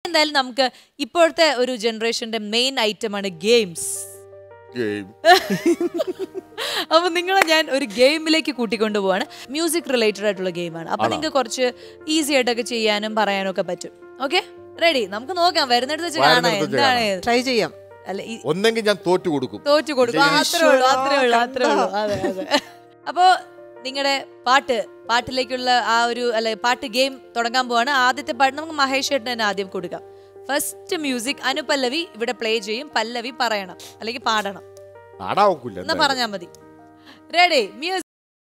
എന്തായാലും നമുക്ക് ഇപ്പോഴത്തെ ഒരു ജനറേഷന്റെ മെയിൻ ഐറ്റമാണ് ഗെയിംസ് ഗെയിം അപ്പൊ നിങ്ങളെ ഞാൻ ഒരു ഗെയിമിലേക്ക് കൂട്ടിക്കൊണ്ടു പോവാണ് മ്യൂസിക് റിലേറ്റഡ് ആയിട്ടുള്ള ഗെയിമാണ് അപ്പൊ ആണോ? നിങ്ങൾക്ക് കുറച്ച് ഈസി ആയിട്ടൊക്കെ ചെയ്യാനും പറയാനും ഒക്കെ പറ്റും ഓക്കെ റെഡി നമുക്ക് നോക്കാം വരുന്നിടത്ത് വെച്ച് കാണാം വരുന്നിടത്ത് വെച്ച് എന്താണ് കാണാം. ട്രൈ ചെയ്യാം അല്ല ഈ ഒന്നെങ്കിൽ ഞാൻ തോറ്റു കൊടുക്കും തോറ്റു കൊടുക്കും ആ, അത്രേ ഉള്ളൂ അത്രേ ഉള്ളൂ അത്രേ ഉള്ളൂ കണ്ടോ? അതെ അതെ അപ്പോ നിങ്ങളുടെ പാട്ട് പാട്ടിലേക്കുള്ള ആ ഒരു അല്ലെ പാട്ട് ഗെയിം തുടങ്ങാൻ പോവാണ് ആദ്യത്തെ പാട്ട് നമുക്ക് മഹേഷ് ചേട്ടൻ തന്നെ ആദ്യം കൊടുക്കാം ഫസ്റ്റ് മ്യൂസിക് അനുപല്ലവി ഇവിടെ പ്ലേ ചെയ്യും പല്ലവി പറയണം അല്ലെങ്കിൽ പാടണം നാടാവൂല എന്നാ പറഞ്ഞാ മതി റെഡി മ്യൂസിക്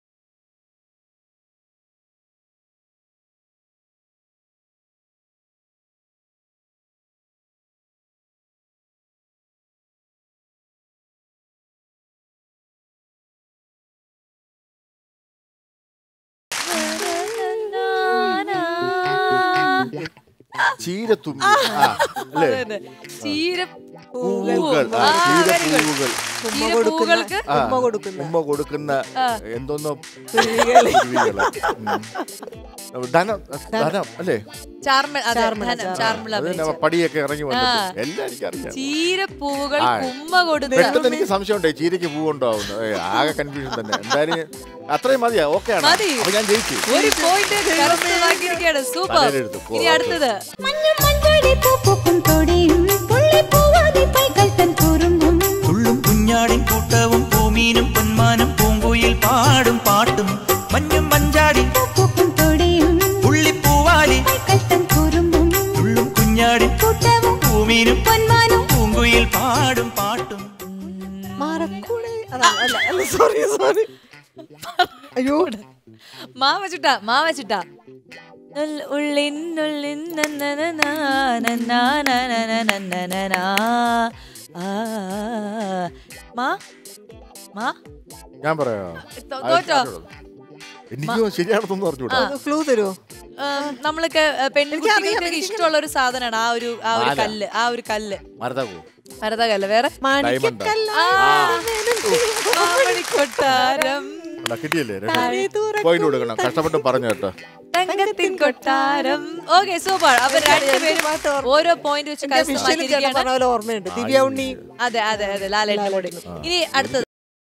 ചീരത്തുമ്പി ആ, അല്ലേ പൂവുകൾ ആ, ചീരപ്പൂവുകൾ ഉമ്മ ചീരപ്പൂവുകൾക്ക് കൊടുക്കുന്ന ആ, ഉമ്മ കൊടുക്കുന്ന ഉമ്മ കൊടുക്കുന്ന ആ. എന്തോന്നോ കുരുവികള്. കുരുവികള്. ഉം. ധനം ധനം അല്ലേ ചാർമ അതെ, ചാർമിള, ധനം, ചാർമിള. ചാർമിള അത് തന്നെ അഭിനയിച്ച. പടിയൊക്കെ ഇറങ്ങി വന്നിട്ട് ആ. എല്ലാം എനിക്കറിയാം ചീരപ്പൂവുകൾ ആ. കുമ്മ കൊടുത്ത പെട്ടെന്ന് എനിക്ക് സംശയമുണ്ടേ ചീരയ്ക്ക് പൂവുണ്ടാവുന്നു ഏ, ആകെ കൺഫ്യൂഷൻ തന്നെ എന്തായാലും അത്രയും മതിയാ ഓക്കെ ആണ് മതി. അപ്പൊ ഞാൻ ജയിച്ചു ഒരു പോയിന്റ് കരസ്ഥമാക്കിയിരിക്കുകയാണ് സൂപ്പർ തലയിലെടുത്തു. ഇനി ഓ, അടുത്തത് മഞ്ഞും മഞ്ചാടി പൂപ്പൂക്കും തൊടിയും പുള്ളിപ്പൂവാതി പൈകൾ തൻ കുറുമ്പും തുള്ളും കുഞ്ഞാടിൻ കൂട്ടവും പൂമീനും പൊന്മാനും പൂങ്കുയിൽ പാടും പാട്ടും മഞ്ഞും മഞ്ചാടി പൂപ്പൂക്കും തൊടിയും പുള്ളിപ്പൂവാലി പൈകൾ തൻ കുറുമ്പും തുള്ളും കുഞ്ഞാടിൻ കൂട്ടവും പൂമീനും പൊന്മാനും പൂങ്കുയിൽ പാടും പാട്ടും മാറക്കൂടെ അതാ, അല്ല അല്ല സോറി സോറി അയ്യോ മാവച്ചിട്ടാ മാവച്ചിട്ടാ ഉൾ- ഉള്ളിനുള്ളിൻ നന്നനനാ, നന്നാനനനനനനനാ. ആ, മാ മാ ഞാൻ പറയാ തോ- തോറ്റോ എനിക്ക് ശരിയാണെന്നൊന്നും അറിഞ്ഞൂടാ ക്ലൂ തരുമോ നമ്മളൊക്കെ പെൺകുട്ടികൾക്ക് ഇഷ്ടമുള്ള ഒരു സാധനമാണ് ആ ഒരു ആ ഒരു മാല. കല്ല് ആ ഒരു കല്ല് മരതാകൂ മരത കല്ല് വേറെ മാണിക്കക്കല്ല ആ, മാമണിക്കൊട്ടാരം അല്ല കിട്ടിയല്ലേ താഴെ തൂറ പോയിന്റ് കൊടുക്കണം കഷ്ടപ്പെട്ട് പറഞ്ഞു കേട്ടോ തങ്കത്തിൻ കൊട്ടാരം ഓക്കെ സൂപ്പർ അപ്പൊ രണ്ടുപേരും ഓരോ പോയിന്റ് വെച്ച് എന്റെ വിഷ്വൽ ചേട്ടൻ കരസ്ഥമാക്കിയിരിക്കുകയാണ് പറഞ്ഞ പോലെ ഓർമ്മയുണ്ട് ദിവ്യ ഉണ്ണി അതെ അതെ അതെ ലാലേട്ടൻ കൂടി ഇനി അടുത്തത്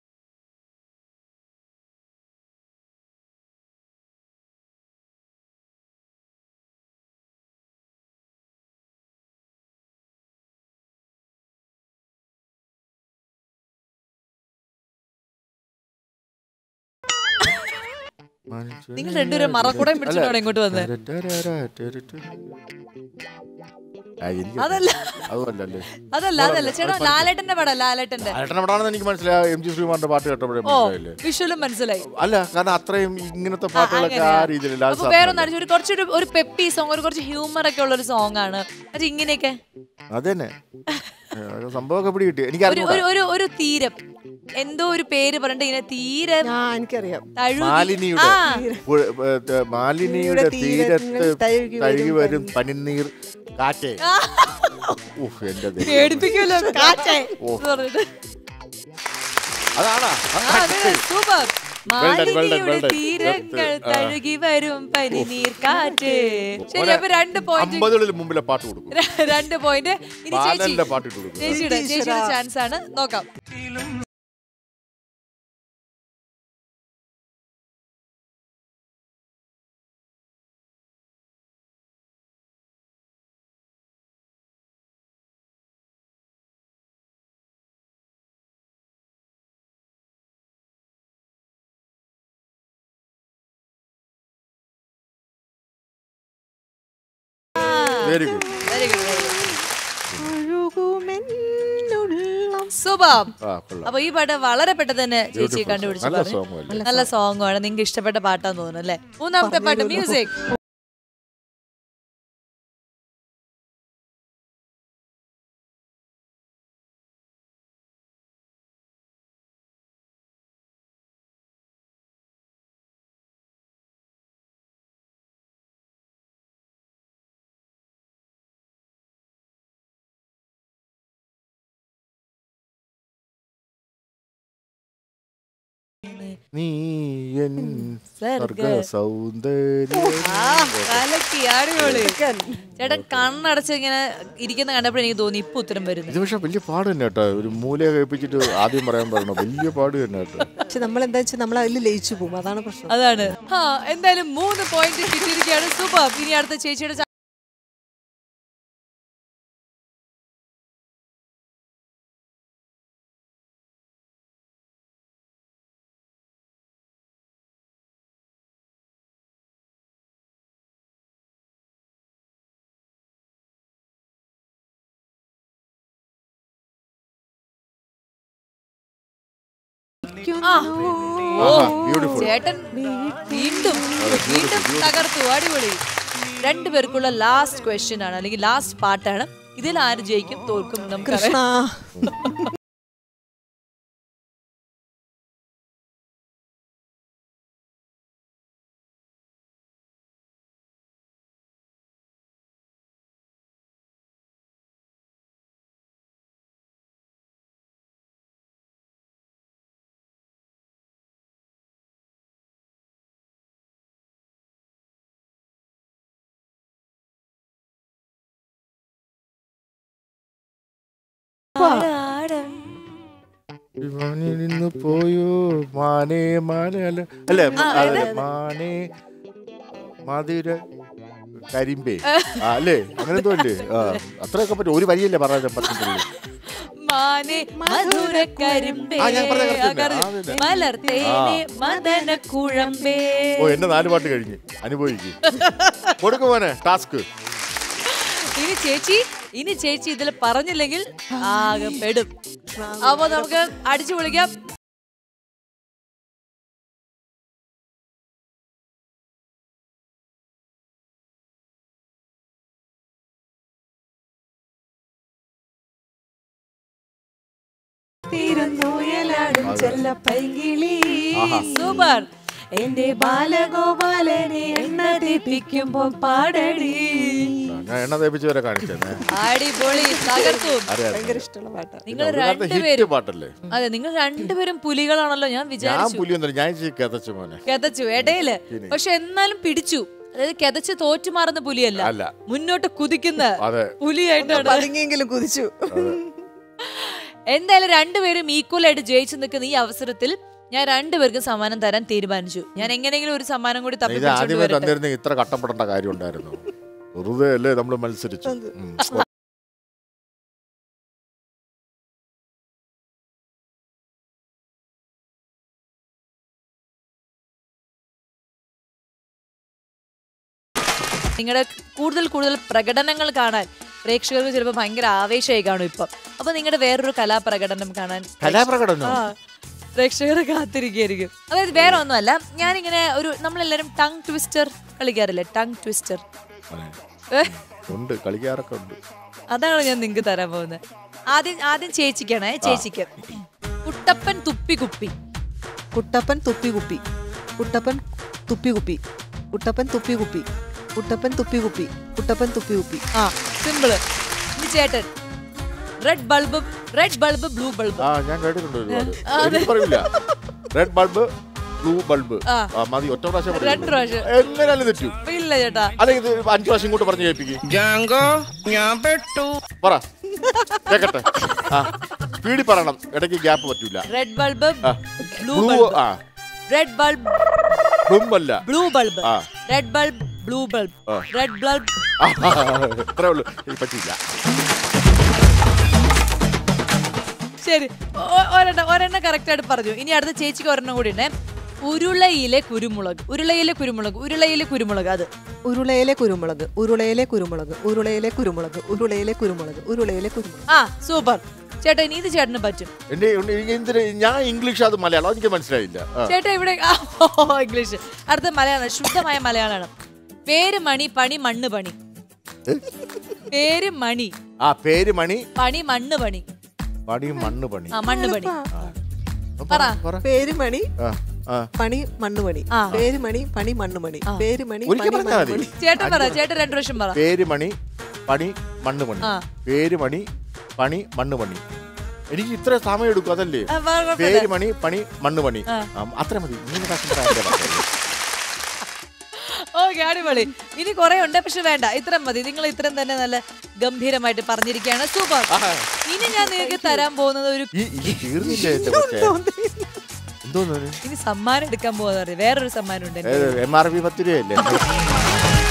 നിങ്ങൾ രണ്ടുപേരും മറക്കൂടം പിടിച്ചിട്ടാണ് ഇങ്ങോട്ട് വന്നത് ആ, എനിക്ക് അതല്ല അതുമല്ലല്ലേ അതല്ല അതല്ല ചേട്ടാ ലാലേട്ടന്റെ പടം ലാലേട്ടന്റെ ഏട്ടനവിടാണെന്ന് എനിക്ക് മനസ്സിലായി എം ജി ശ്രീമാറിന്റെ പാട്ട് കേട്ടപ്പോഴേ ഓ മനസ്സിലായില്ലേ വിഷ്വലും മനസ്സിലായി അല്ല കാരണം അത്രയും ഇങ്ങനത്തെ ആ, പാട്ടുകളൊക്കെ ആ അങ്ങനെയാ. രീതിയിലല്ല അത് അപ്പൊ വേറെ സാധനമല്ല. ഒന്നും ഒരു കുറച്ചൊരു ഒരു പെപ്പി സോങ് ഒരു കുറച്ച് ഹ്യൂമർ ഒക്കെ ഉള്ള ഒരു സോങ് ആണ് അത് ഇങ്ങനെയൊക്കെ അതന്നെ ഏ, സംഭവമൊക്കെ പിടി കിട്ടി എനിക്ക് ഒരു അറിഞ്ഞൂടാ ഒരു ഒരു ഒരു തീരം എന്തോ ഒരു പേര് പറഞ്ഞിട്ട് ഇങ്ങനെ തീരം ഞാൻ എനിക്കറിയാം തഴുകി മാലിനിയുടെ ആ പുഴ- ഏ, ത- മാലിനിയുടെ തീരത്ത് തീരങ്ങൾ തഴുകി തഴുകി വരും വരും പനിനീർ കാറ്റേ ഉഫ്, എന്റെ ദൈവമേ. പേടിപ്പിക്കുമല്ലോ കാറ്റേ ഓ. എന്ന് പറഞ്ഞിട്ട്. അതാണാ ആ, അതെ, super. well done, well മാലിന്യയുടെ done. തീരങ്ങൾ ആ. തഴുകി വരും പനിനീർ കാറ്റ് ശരി അപ്പൊ രണ്ട് പോയിന്റ് അമ്പതുകളിൽ മുമ്പിലെ പാട്ട് കൊടുക്കും രണ്ട് പോയിന്റ് ഇനി ചേച്ചി ബാലന്റെ പാട്ട് ഇട്ട് കൊടുക്കും ചേച്ചിയുടെ ചേച്ചിയുടെ ചാൻസ് ആണ് നോക്കാം very good very good very good ഒഴുകുമെന്നുള്ളം. സൂപ്പർ ആ കൊള്ളാം അപ്പൊ ഈ പാട്ട് വളരെ പെട്ടെന്ന് തന്നെ ചേച്ചി Beautiful കണ്ടുപിടിച്ചു song. നല്ല പറഞ്ഞു. song അല്ലേ? നല്ല സോങ് ആണ് നിങ്ങൾക്ക് ഇഷ്ടപ്പെട്ട പാട്ടാന്ന് തോന്നുന്നു അല്ലേ മൂന്നാമത്തെ പാട്ട് മ്യൂസിക് നീ എൻ സർഗ സർഗ സൗന്ദര്യം ആ, കലക്കി അടിപൊളി ചേട്ടൻ കണ്ണടച്ച് ഇങ്ങനെ ഇരിക്കുന്ന കണ്ടപ്പോൾ എനിക്ക് തോന്നി ഇപ്പൊ ഉത്തരം വരുന്നു ഇത് പക്ഷെ വലിയ പാട് തന്നെ കേട്ടോ ഒരു മൂലയെ കേൾപ്പിച്ചിട്ട് ആദ്യം പറയാൻ പറയണോ വലിയ പാട് തന്നെ കേട്ടോ പക്ഷെ നമ്മൾ എന്താ വെച്ചാൽ നമ്മൾ അതിൽ ലയിച്ചു പോകും അതാണ് പ്രശ്നം അതാണ് ആ എന്തായാലും മൂന്ന് പോയിന്റ് കിട്ടിയിരിക്കുകയാണ് സൂപ്പർ ഇനി അടുത്ത ചേച്ചിയുടെ ചാ- ആ ഓ ബ്യൂട്ടിഫുൾ ചേട്ടൻ വീണ്ടും വീണ്ടും തകർത്തു അടിപൊളി രണ്ടുപേർക്കുള്ള ലാസ്റ്റ് ക്വസ്റ്റ്യൻ ആണ് അല്ലെങ്കിൽ ലാസ്റ്റ് പാട്ടാണ് ഇതിൽ ആര് ജയിക്കും തോൽക്കും കൃഷ്ണ നമുക്കറിയാം മാനിൽ നിന്ന് പോയോ മാനേ മാനേ അല്ല അല്ലേ അതെ, മാനേ മധുര കരിമ്പേ ആ, അല്ലേ അങ്ങനെ എന്തോ അല്ലേ ആ അത്രയൊക്കെ പറ്റും ഒരു വരിയല്ലേ പറയാൻ പറ്റുന്നുള്ളൂ മാനെ മധുര കരിമ്പേ ആ, ഞാൻ പറഞ്ഞ correct തന്നെ. ആ, അതന്നെ. മലർത്തേനെ മദന കുഴമ്പേ ഓ എന്റെ നാല് പാട്ട് കഴിഞ്ഞ് അനുഭവിക്കും കൊടുക്കുമോനെ ടാസ്ക് ഇനി ചേച്ചി ഇനി ചേച്ചി ഇതിൽ പറഞ്ഞില്ലെങ്കിൽ ആകെ പെടും അപ്പൊ നമുക്ക് അടിച്ചു പൊളിക്കാം തിരുനോയലാടും ചെല്ല പൈകിളി സൂപ്പർ എന്റെ ബാലഗോപാലനെ എണ്ണ തെപ്പിക്കുമ്പോ പാടടി ഞാൻ എണ്ണ തേപ്പിച്ച് വരെ കാണിച്ചേ അടിപൊളി തകർത്തു അറിയാം ഭയങ്കര ഇഷ്ടമുള്ള പാട്ടാണ് നിങ്ങൾ ഹിറ്റ് രണ്ടുപേരും പാട്ടല്ലേ അതെ നിങ്ങൾ രണ്ടുപേരും പുലികളാണല്ലോ ഞാൻ ഞാൻ വിചാരിച്ചു പുലിയൊന്നുമില്ല ഞാൻ ഇച്ചിരി കഥച്ചു മോനെ കെതച്ചു ഇടയില് പക്ഷെ എന്നാലും പിടിച്ചു അതായത് കെതച്ച് തോറ്റു മാറുന്ന പുലിയല്ല അല്ല. മുന്നോട്ട് കുതിക്കുന്ന അതെ പുലിയായിട്ടാണ് പതുങ്ങിയെങ്കിലും കുതിച്ചു എന്തായാലും രണ്ടുപേരും ഈക്വൽ ആയിട്ട് ജയിച്ചു നിൽക്കുന്ന ഈ അവസരത്തിൽ ഞാൻ രണ്ടുപേർക്കും സമ്മാനം തരാൻ തീരുമാനിച്ചു ഞാൻ എങ്ങനെയെങ്കിലും ഒരു സമ്മാനം കൂടി ഇത് തപ്പിപ്പിടിച്ചോണ്ട് ആദ്യമേ വരട്ടെ തന്നിരുന്നെങ്കിൽ ഇത്ര കട്ടപ്പെടേണ്ട കാര്യം ഉണ്ടായിരുന്നു വെറുതെ അല്ലേ നമ്മൾ മത്സരിച്ചു ഉം. നിങ്ങളുടെ കൂടുതൽ കൂടുതൽ പ്രകടനങ്ങൾ കാണാൻ പ്രേക്ഷകർക്ക് ചിലപ്പോൾ ഭയങ്കര ആവേശമായി കാണും ഇപ്പം അപ്പൊ നിങ്ങളുടെ വേറൊരു കലാപ്രകടനം കാണാൻ കലാപ്രകടനോ? ആ, പ്രേക്ഷകർ കാത്തിരിക്കുകയായിരിക്കും അതായത് വേറെ ഒന്നുമല്ല ഞാനിങ്ങനെ ഒരു നമ്മളെല്ലാരും ടങ് ട്വിസ്റ്റർ കളിക്കാറില്ലേ ടങ് ട്വിസ്റ്റർ ഏ ഉണ്ട് കളിക്കാറൊക്കെ ഉണ്ട് അതാണ് ഞാൻ നിങ്ങൾക്ക് തരാൻ പോകുന്നത് ആദ്യം ആദ്യം ചേച്ചിക്കാണേ ചേച്ചിക്ക് കുട്ടപ്പൻ തുപ്പി കുപ്പി കുട്ടപ്പൻ തുപ്പി കുപ്പി കുട്ടപ്പൻ തുപ്പി കുപ്പി കുട്ടപ്പൻ തുപ്പി കുപ്പി കുട്ടപ്പൻ തുപ്പി കുപ്പി കുട്ടപ്പൻ തുപ്പി കുപ്പി ആ സിമ്പിള് ഇനി ചേട്ടൻ red bulb red bulb blue bulb ആ ഞാൻ കേട്ടിട്ടുണ്ട് ഒരുപാട് എനിക്ക് പറയില്ല റെഡ് ബൾബ് ബ്ലൂ ബൾബ് ആ. ആ മതി ഒറ്റ പ്രാവശ്യം രണ്ട് പറയുള്ളൂ. പ്രാവശ്യം. എങ്ങനെയാലും തെറ്റു ഇല്ല ചേട്ടാ അല്ലെങ്കിൽ ഇത് അഞ്ചു പ്രാവശ്യം ഇങ്ങോട്ട് പറഞ്ഞ് കേൾപ്പിക്കും ജാങ്കോ ഞാൻ പെട്ടു പറ കേക്കട്ടെ ആ സ്പീഡിൽ പറയണം ഇടയ്ക്ക് ഗ്യാപ്പ് പറ്റൂല റെഡ് ബൾബ് ആ. ബ്ലൂ ബ്ലൂ ബൾബ് ആ റെഡ് ബൾബ് ബ്ലൂം അല്ല ബ്ലൂ ബൾബ് ആ. റെഡ് ബൾബ് ബ്ലൂ ബൾബ് ആ. റെഡ് ബൾബ് ആ, ഇത്രേ ഉള്ളൂ എനിക്ക് പറ്റില്ല ശരി ഒ- ഒരെണ്ണം ഒരെണ്ണം കറക്റ്റ് ആയിട്ട് പറഞ്ഞു ഇനി അടുത്ത ചേച്ചിക്ക് ഒരെണ്ണം കൂടി ഉണ്ട് ഉരുളയിലെ കുരുമുളക് ഉരുളയിലെ കുരുമുളക് ഉരുളയിലെ കുരുമുളക് അത് ഉരുളയിലെ കുരുമുളക് ഉരുളയിലെ കുരുമുളക് ഉരുളയിലെ കുരുമുളക് ഉരുളയിലെ കുരുമുളക് ഉരുളയിലെ കുരുമുളക് ആ സൂപ്പർ ചേട്ടാ ഇനി ഇത് ചേട്ടന് പറ്റും എന്റെ എന്തിന് ഞാൻ ഇംഗ്ലീഷ് അത് മലയാളം എനിക്ക് മനസ്സിലായില്ല ആ. ചേട്ടാ ഇവിടെ ആ, ഓ, ഇംഗ്ലീഷ് അടുത്ത മലയാളം ശുദ്ധമായ മലയാളമാണ് പേര് മണി പണി മണ്ണ് പണി പേര് മണി ആ പേര് മണി പണി മണ്ണ് പണി പണി മണ്ണ് പണി ആ മണ്ണ് പണി ആ, പറ. പറ പേര് മണി ആ, ആ. പണി മണ്ണുമണി ആ. പേര് മണി പണി മണ്ണുമണി പേര് മണി ഒരിക്കൽ പണി പറഞ്ഞാ മതി. മണ്ണുമണി ചേട്ടൻ പറ ചേട്ടൻ രണ്ടു പ്രാവശ്യം പറ പേര് മണി പണി മണ്ണ് പണി ആ. പേര് മണി പണി മണ്ണ് പണി എനിക്ക് ഇത്ര സമയം എടുക്കും അതല്ലേ ആ, വാ, കുഴപ്പമില്ല. പേര് മണി പണി മണ്ണ് പണി ആ. ആ, അത്ര മതി മൂന്ന് പ്രാവശ്യം പറയാൻ പറ്റില്ല. ഓക്കെ അടിപൊളി ഇനി കുറെ ഉണ്ട് പക്ഷെ വേണ്ട ഇത്രയും മതി നിങ്ങൾ ഇത്രയും തന്നെ നല്ല ഗംഭീരമായിട്ട് പറഞ്ഞിരിക്കുകയാണ് സൂപ്പർ ഇനി ഞാൻ നിങ്ങൾക്ക് തരാൻ പോകുന്നത് ഒരു ഈ ഇത് തീർന്നില്ലേ എന്റെ കൊച്ചേ എന്തോന്നു ഇനി സമ്മാനം എടുക്കാൻ പോകുന്നത് വേറൊരു സമ്മാനം ഉണ്ട് എൻ്റെ എം ആർ പി പത്ത് രൂപയല്ലേ